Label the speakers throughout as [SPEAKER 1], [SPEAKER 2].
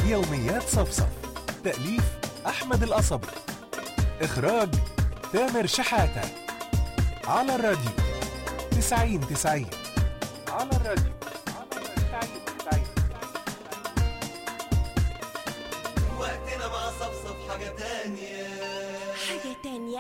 [SPEAKER 1] يوميات صفصف تأليف أحمد القصبي إخراج تامر شحاتة على الراديو تسعين تسعين على الراديو تسعين تسعين
[SPEAKER 2] وقتنا مع صفصف حاجة تانية
[SPEAKER 3] حاجة تانية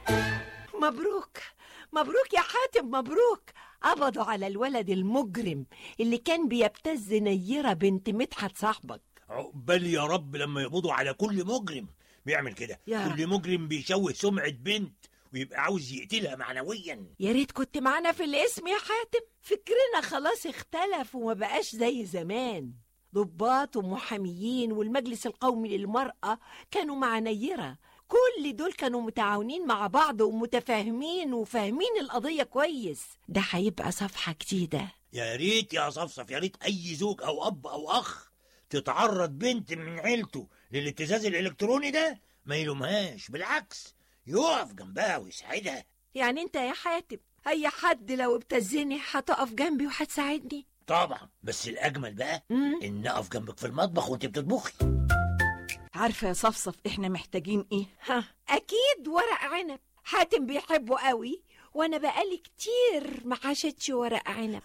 [SPEAKER 4] مبروك مبروك يا حاتم مبروك قبضوا على الولد المجرم اللي كان بيبتز نيرة بنت مدحت صاحبك
[SPEAKER 5] عقبال يا رب لما يقبضوا على كل مجرم بيعمل كده
[SPEAKER 4] يا
[SPEAKER 5] كل مجرم بيشوه سمعة بنت ويبقى عاوز يقتلها معنويا
[SPEAKER 4] يا ريت كنت معانا في الاسم يا حاتم فكرنا خلاص اختلف وما بقاش زي زمان ضباط ومحاميين والمجلس القومي للمرأة كانوا مع نيرة كل دول كانوا متعاونين مع بعض ومتفاهمين وفاهمين القضية كويس ده هيبقى صفحة جديدة
[SPEAKER 5] يا ريت يا صفصف يا ريت اي زوج او اب او اخ تتعرض بنت من عيلته للابتزاز الالكتروني ده ما يلومهاش بالعكس يقف جنبها ويساعدها
[SPEAKER 4] يعني انت يا حاتم اي حد لو ابتزني هتقف جنبي وهتساعدني
[SPEAKER 5] طبعا بس الاجمل بقى
[SPEAKER 4] مم.
[SPEAKER 5] ان اقف جنبك في المطبخ وانت بتطبخي
[SPEAKER 3] عارفة يا صفصف احنا محتاجين ايه
[SPEAKER 4] ها اكيد ورق عنب حاتم بيحبه قوي وانا بقالي كتير ما عاشتش ورق عنب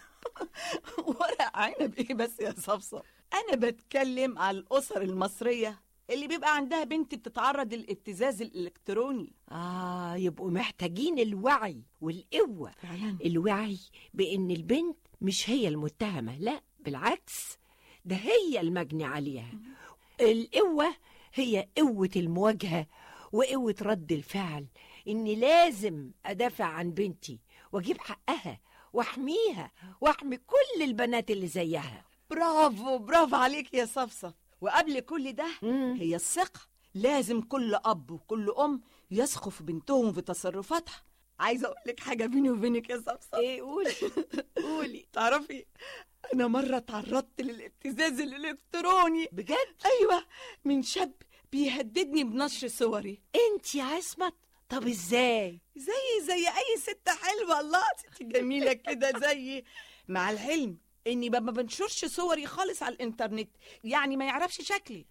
[SPEAKER 3] ورق عنب ايه بس يا صفصف انا بتكلم على الاسر المصرية اللي بيبقى عندها بنت بتتعرض للابتزاز الالكتروني
[SPEAKER 4] اه يبقوا محتاجين الوعي والقوه
[SPEAKER 3] فعلا
[SPEAKER 4] الوعي بان البنت مش هي المتهمه لا بالعكس ده هي المجني عليها القوه هي قوه المواجهه وقوه رد الفعل اني لازم ادافع عن بنتي واجيب حقها واحميها واحمي كل البنات اللي زيها
[SPEAKER 3] برافو برافو عليك يا صفصف وقبل كل ده
[SPEAKER 4] مم.
[SPEAKER 3] هي الثقة لازم كل أب وكل أم يثقوا في بنتهم في تصرفاتها عايزة أقول لك حاجة بيني وبينك يا صفصف
[SPEAKER 4] ايه قولي قولي
[SPEAKER 3] تعرفي أنا مرة تعرضت للابتزاز الإلكتروني
[SPEAKER 4] بجد
[SPEAKER 3] أيوة من شاب بيهددني بنشر صوري
[SPEAKER 4] انت يا عصمت طب ازاي
[SPEAKER 3] زي زي أي ست حلوة الله ست جميلة كده زيي مع العلم إني ما ما بنشرش صوري خالص على الإنترنت يعني ما يعرفش شكلي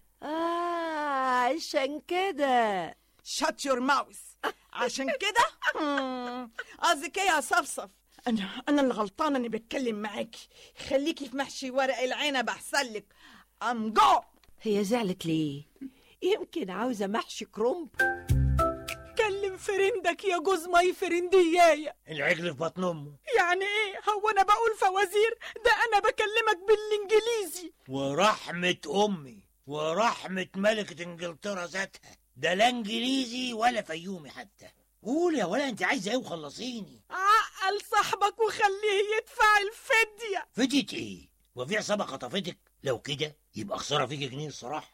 [SPEAKER 4] اه عشان كده
[SPEAKER 3] شات يور ماوس عشان كده مم، قصدك ايه يا صفصف انا انا اللي غلطانه اني بتكلم معاكي خليكي في محشي ورق العنب احسن لك ام جو
[SPEAKER 4] هي زعلت ليه يمكن عاوزه محشي كرنب
[SPEAKER 3] كلم فرندك يا جوز ماي فرنديايه
[SPEAKER 5] العجل في بطن امه
[SPEAKER 3] يعني ايه هو انا بقول فوازير ده انا بكلمك بالانجليزي
[SPEAKER 5] ورحمة أمي ورحمة ملكة إنجلترا ذاتها ده لا إنجليزي ولا فيومي حتى قول يا ولا أنت عايزة إيه وخلصيني
[SPEAKER 3] عقل صاحبك وخليه يدفع الفديه
[SPEAKER 5] فديت إيه وفي عصابة خطفتك لو كده يبقى خسارة فيك جنيه الصراحة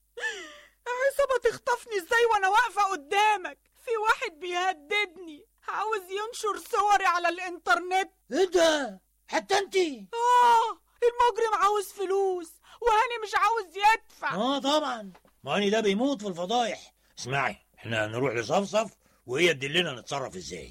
[SPEAKER 3] عصابة تخطفني ازاي وانا واقفة قدامك في واحد بيهددني عاوز ينشر صوري على الانترنت
[SPEAKER 5] إيه ده حتى أنت
[SPEAKER 3] اه المجرم عاوز فلوس وهاني مش عاوز يدفع
[SPEAKER 5] آه طبعا ماني ده بيموت في الفضايح اسمعي إحنا هنروح لصفصف وهي تدلنا نتصرف إزاي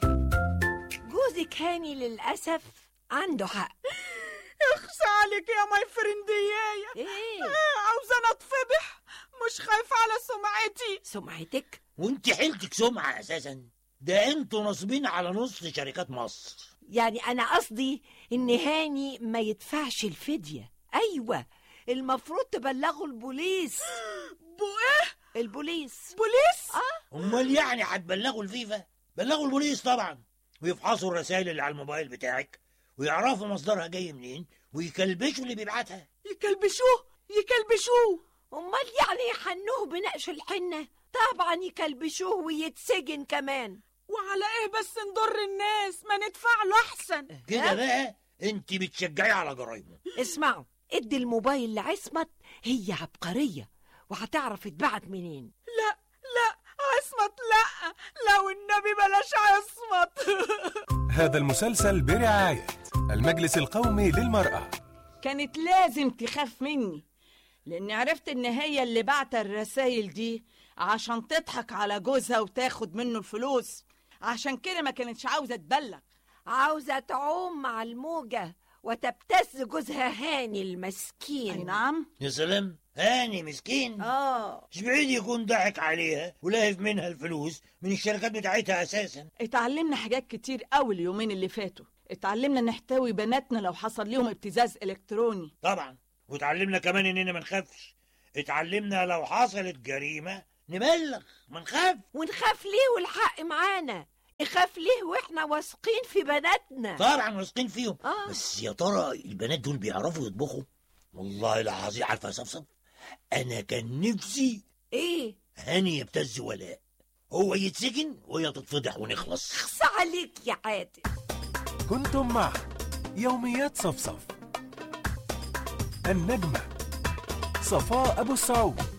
[SPEAKER 4] جوزك هاني للاسف عنده حق
[SPEAKER 3] اخشى عليك يا ماي فرنديايه
[SPEAKER 4] ايه
[SPEAKER 3] عاوزة انا اتفضح مش خايفة على سمعتي
[SPEAKER 4] سمعتك
[SPEAKER 5] وأنت حيلتك سمعة أساسا ده أنتوا ناصبين على نص شركات مصر
[SPEAKER 4] يعني انا قصدي ان هاني ما يدفعش الفديه ايوه المفروض تبلغوا البوليس
[SPEAKER 3] بو ايه
[SPEAKER 4] البوليس
[SPEAKER 3] بوليس
[SPEAKER 5] امال يعني هتبلغوا الفيفا بلغوا البوليس طبعا ويفحصوا الرسائل اللي على الموبايل بتاعك ويعرفوا مصدرها جاي منين ويكلبشوا اللي بيبعتها
[SPEAKER 3] يكلبشوه يكلبشوه
[SPEAKER 4] امال يعني يحنوه بنقش الحنه طبعا يكلبشوه ويتسجن كمان
[SPEAKER 3] وعلى ايه بس نضر الناس ما ندفع له احسن
[SPEAKER 5] كده بقى انت بتشجعي على جرايمه
[SPEAKER 4] اسمعوا ادي الموبايل لعصمت هي عبقريه وهتعرف اتبعت منين
[SPEAKER 3] لا لا عصمت لا لو النبي بلاش عصمت
[SPEAKER 1] هذا المسلسل برعاية المجلس القومي للمرأة
[SPEAKER 3] كانت لازم تخاف مني لاني عرفت ان هي اللي بعت الرسايل دي عشان تضحك على جوزها وتاخد منه الفلوس عشان كده ما كانتش عاوزه تبلغ
[SPEAKER 4] عاوزه تعوم مع الموجه وتبتز جوزها هاني المسكين
[SPEAKER 3] اي نعم
[SPEAKER 5] يا سلام هاني مسكين
[SPEAKER 3] اه
[SPEAKER 5] مش بعيد يكون ضحك عليها ولاهف منها الفلوس من الشركات بتاعتها اساسا
[SPEAKER 3] اتعلمنا حاجات كتير قوي اليومين اللي فاتوا اتعلمنا نحتوي بناتنا لو حصل لهم ابتزاز الكتروني
[SPEAKER 5] طبعا وتعلمنا كمان اننا ما نخافش اتعلمنا لو حصلت جريمه نبلغ ما نخاف
[SPEAKER 4] ونخاف ليه والحق معانا نخاف ليه واحنا واثقين في بناتنا
[SPEAKER 5] طبعا واثقين فيهم
[SPEAKER 4] آه.
[SPEAKER 5] بس يا ترى البنات دول بيعرفوا يطبخوا والله العظيم عارفه يا صفصف انا كان نفسي
[SPEAKER 4] ايه
[SPEAKER 5] هاني يبتز ولاء هو يتسجن وهي تتفضح ونخلص
[SPEAKER 4] اخص عليك يا عادل
[SPEAKER 1] كنتم مع يوميات صفصف النجمة صفاء أبو السعود